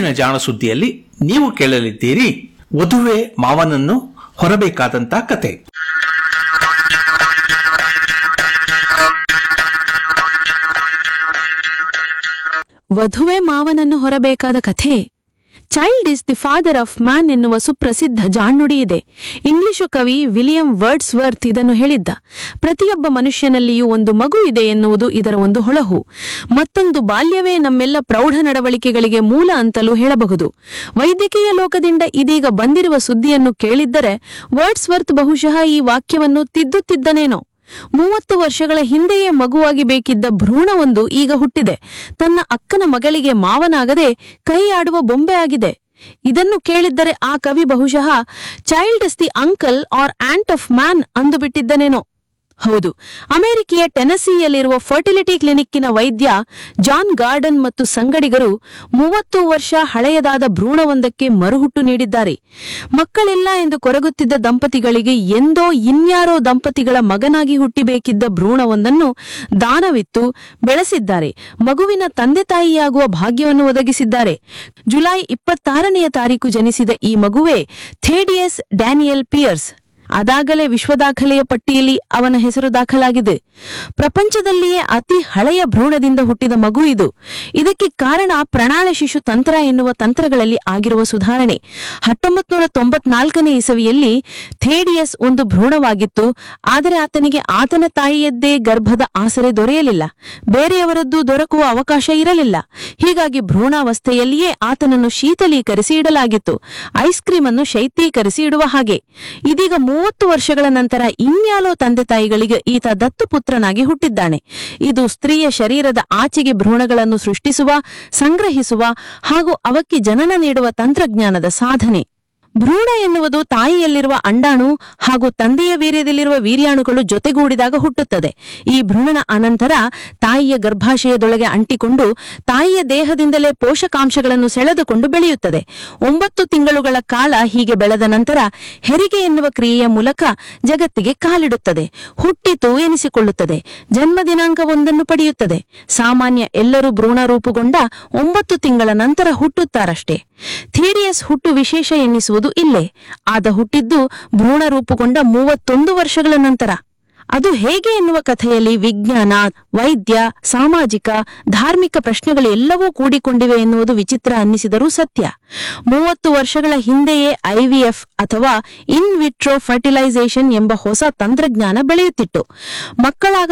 ಇಂದಿನ ಜಾಣ ಸುದ್ದಿಯಲ್ಲಿ ನೀವು ಕೇಳಲಿದ್ದೀರಿ ವಧುವೆ ಮಾವನನ್ನು ಹೊರಬೇಕಾದಂತ ಕತೆ ವಧುವೆ ಮಾವನನ್ನು ಹೊರಬೇಕಾದ ಕಥೆ child is the father of man ಎನ್ನುವ ಸುಪ್ರಸಿದ್ಧ ಜಾಣ್ನುಡಿ ಇದೆ ಇಂಗ್ಲಿಷು ಕವಿ ವಿಲಿಯಂ ವರ್ಡ್ಸ್ ವರ್ತ್ ಇದನ್ನು ಹೇಳಿದ್ದ ಪ್ರತಿಯೊಬ್ಬ ಮನುಷ್ಯನಲ್ಲಿಯೂ ಒಂದು ಮಗು ಇದೆ ಎನ್ನುವುದು ಇದರ ಒಂದು ಹೊಳಹು ಮತ್ತೊಂದು ಬಾಲ್ಯವೇ ನಮ್ಮೆಲ್ಲ ಪ್ರೌಢ ನಡವಳಿಕೆಗಳಿಗೆ ಮೂಲ ಅಂತಲೂ ಹೇಳಬಹುದು ವೈದ್ಯಕೀಯ ಲೋಕದಿಂದ ಇದೀಗ ಬಂದಿರುವ ಸುದ್ದಿಯನ್ನು ಕೇಳಿದ್ದರೆ ವರ್ಡ್ಸ್ ವರ್ತ್ ಬಹುಶಃ ಈ ವಾಕ್ಯವನ್ನು ತಿದ್ದುತ್ತಿದ್ದನೇನೋ ಮೂವತ್ತು ವರ್ಷಗಳ ಹಿಂದೆಯೇ ಮಗುವಾಗಿ ಬೇಕಿದ್ದ ಭ್ರೂಣವೊಂದು ಈಗ ಹುಟ್ಟಿದೆ ತನ್ನ ಅಕ್ಕನ ಮಗಳಿಗೆ ಮಾವನಾಗದೆ ಕೈ ಆಡುವ ಬೊಂಬೆ ಆಗಿದೆ ಇದನ್ನು ಕೇಳಿದ್ದರೆ ಆ ಕವಿ ಬಹುಶಃ child is the uncle or aunt of man ಅಂದು ಬಿಟ್ಟಿದ್ದನೇನೋ ಹೌದು ಅಮೆರಿಕೆಯ ಟೆನಸಿಯಲ್ಲಿರುವ ಫರ್ಟಿಲಿಟಿ ಕ್ಲಿನಿಕ್ಕಿನ ವೈದ್ಯ ಜಾನ್ ಗಾರ್ಡನ್ ಮತ್ತು ಸಂಗಡಿಗರು ಮೂವತ್ತು ವರ್ಷ ಹಳೆಯದಾದ ಭ್ರೂಣವೊಂದಕ್ಕೆ ಮರುಹುಟ್ಟು ನೀಡಿದ್ದಾರೆ ಮಕ್ಕಳಿಲ್ಲ ಎಂದು ಕೊರಗುತ್ತಿದ್ದ ದಂಪತಿಗಳಿಗೆ ಎಂದೋ ಇನ್ಯಾರೋ ದಂಪತಿಗಳ ಮಗನಾಗಿ ಹುಟ್ಟಿಬೇಕಿದ್ದ ಭ್ರೂಣವೊಂದನ್ನು ದಾನವಿತ್ತು ಬೆಳೆಸಿದ್ದಾರೆ ಮಗುವಿನ ತಂದೆ ತಾಯಿಯಾಗುವ ಭಾಗ್ಯವನ್ನು ಒದಗಿಸಿದ್ದಾರೆ ಜುಲೈ ಇಪ್ಪತ್ತಾರನೆಯ ತಾರೀಕು ಜನಿಸಿದ ಈ ಮಗುವೇ ಥೇಡಿಯಸ್ ಡ್ಯಾನಿಯಲ್ ಪಿಯರ್ಸ್ ಅದಾಗಲೇ ವಿಶ್ವ ದಾಖಲೆಯ ಪಟ್ಟಿಯಲ್ಲಿ ಅವನ ಹೆಸರು ದಾಖಲಾಗಿದೆ ಪ್ರಪಂಚದಲ್ಲಿಯೇ ಅತಿ ಹಳೆಯ ಭ್ರೂಣದಿಂದ ಹುಟ್ಟಿದ ಮಗು ಇದು ಇದಕ್ಕೆ ಕಾರಣ ಪ್ರಣಾಳ ಶಿಶು ತಂತ್ರ ಎನ್ನುವ ತಂತ್ರಗಳಲ್ಲಿ ಆಗಿರುವ ಸುಧಾರಣೆ ಹತ್ತೊಂಬತ್ತು ನೂರ ತೊಂಬತ್ನಾಲ್ಕನೇ ಇಸವಿಯಲ್ಲಿ ಥೇಡಿಯಸ್ ಒಂದು ಭ್ರೂಣವಾಗಿತ್ತು ಆದರೆ ಆತನಿಗೆ ಆತನ ತಾಯಿಯದ್ದೇ ಗರ್ಭದ ಆಸರೆ ದೊರೆಯಲಿಲ್ಲ ಬೇರೆಯವರದ್ದು ದೊರಕುವ ಅವಕಾಶ ಇರಲಿಲ್ಲ ಹೀಗಾಗಿ ಭ್ರೂಣಾವಸ್ಥೆಯಲ್ಲಿಯೇ ಆತನನ್ನು ಶೀತಲೀಕರಿಸಿ ಇಡಲಾಗಿತ್ತು ಐಸ್ ಕ್ರೀಮ್ ಅನ್ನು ಶೈತ್ಯೀಕರಿಸಿ ಇಡುವ ಹಾಗೆ ಇದೀಗ ಮೂವತ್ತು ವರ್ಷಗಳ ನಂತರ ಇನ್ಯಾಲೋ ತಂದೆ ತಾಯಿಗಳಿಗೆ ಈತ ದತ್ತು ಪುತ್ರನಾಗಿ ಹುಟ್ಟಿದ್ದಾನೆ ಇದು ಸ್ತ್ರೀಯ ಶರೀರದ ಆಚೆಗೆ ಭ್ರೂಣಗಳನ್ನು ಸೃಷ್ಟಿಸುವ ಸಂಗ್ರಹಿಸುವ ಹಾಗೂ ಅವಕ್ಕೆ ಜನನ ನೀಡುವ ತಂತ್ರಜ್ಞಾನದ ಸಾಧನೆ ಭ್ರೂಣ ಎನ್ನುವುದು ತಾಯಿಯಲ್ಲಿರುವ ಅಂಡಾಣು ಹಾಗೂ ತಂದೆಯ ವೀರ್ಯದಲ್ಲಿರುವ ವೀರ್ಯಾಣುಗಳು ಜೊತೆಗೂಡಿದಾಗ ಹುಟ್ಟುತ್ತದೆ ಈ ಭ್ರೂಣನ ಅನಂತರ ತಾಯಿಯ ಗರ್ಭಾಶಯದೊಳಗೆ ಅಂಟಿಕೊಂಡು ತಾಯಿಯ ದೇಹದಿಂದಲೇ ಪೋಷಕಾಂಶಗಳನ್ನು ಸೆಳೆದುಕೊಂಡು ಬೆಳೆಯುತ್ತದೆ ಒಂಬತ್ತು ತಿಂಗಳುಗಳ ಕಾಲ ಹೀಗೆ ಬೆಳೆದ ನಂತರ ಹೆರಿಗೆ ಎನ್ನುವ ಕ್ರಿಯೆಯ ಮೂಲಕ ಜಗತ್ತಿಗೆ ಕಾಲಿಡುತ್ತದೆ ಹುಟ್ಟಿತು ಎನಿಸಿಕೊಳ್ಳುತ್ತದೆ ಜನ್ಮ ದಿನಾಂಕವೊಂದನ್ನು ಪಡೆಯುತ್ತದೆ ಸಾಮಾನ್ಯ ಎಲ್ಲರೂ ಭ್ರೂಣ ರೂಪುಗೊಂಡ ಒಂಬತ್ತು ತಿಂಗಳ ನಂತರ ಹುಟ್ಟುತ್ತಾರಷ್ಟೇ ಥೇರಿಯಸ್ ಹುಟ್ಟು ವಿಶೇಷ ಎನ್ನಿಸುವುದು ಇಲ್ಲೇ ಆದ ಹುಟ್ಟಿದ್ದು ಭ್ರೂಣ ರೂಪುಗೊಂಡ ಮೂವತ್ತೊಂದು ವರ್ಷಗಳ ನಂತರ ಅದು ಹೇಗೆ ಎನ್ನುವ ಕಥೆಯಲ್ಲಿ ವಿಜ್ಞಾನ ವೈದ್ಯ ಸಾಮಾಜಿಕ ಧಾರ್ಮಿಕ ಪ್ರಶ್ನೆಗಳು ಎಲ್ಲವೂ ಕೂಡಿಕೊಂಡಿವೆ ಎನ್ನುವುದು ವಿಚಿತ್ರ ಅನ್ನಿಸಿದರೂ ಸತ್ಯ ಮೂವತ್ತು ವರ್ಷಗಳ ಹಿಂದೆಯೇ ಐವಿಎಫ್ ಅಥವಾ ಇನ್ ವಿಟ್ರೋ ಫರ್ಟಿಲೈಸೇಷನ್ ಎಂಬ ಹೊಸ ತಂತ್ರಜ್ಞಾನ ಬೆಳೆಯುತ್ತಿತ್ತು ಮಕ್ಕಳಾಗ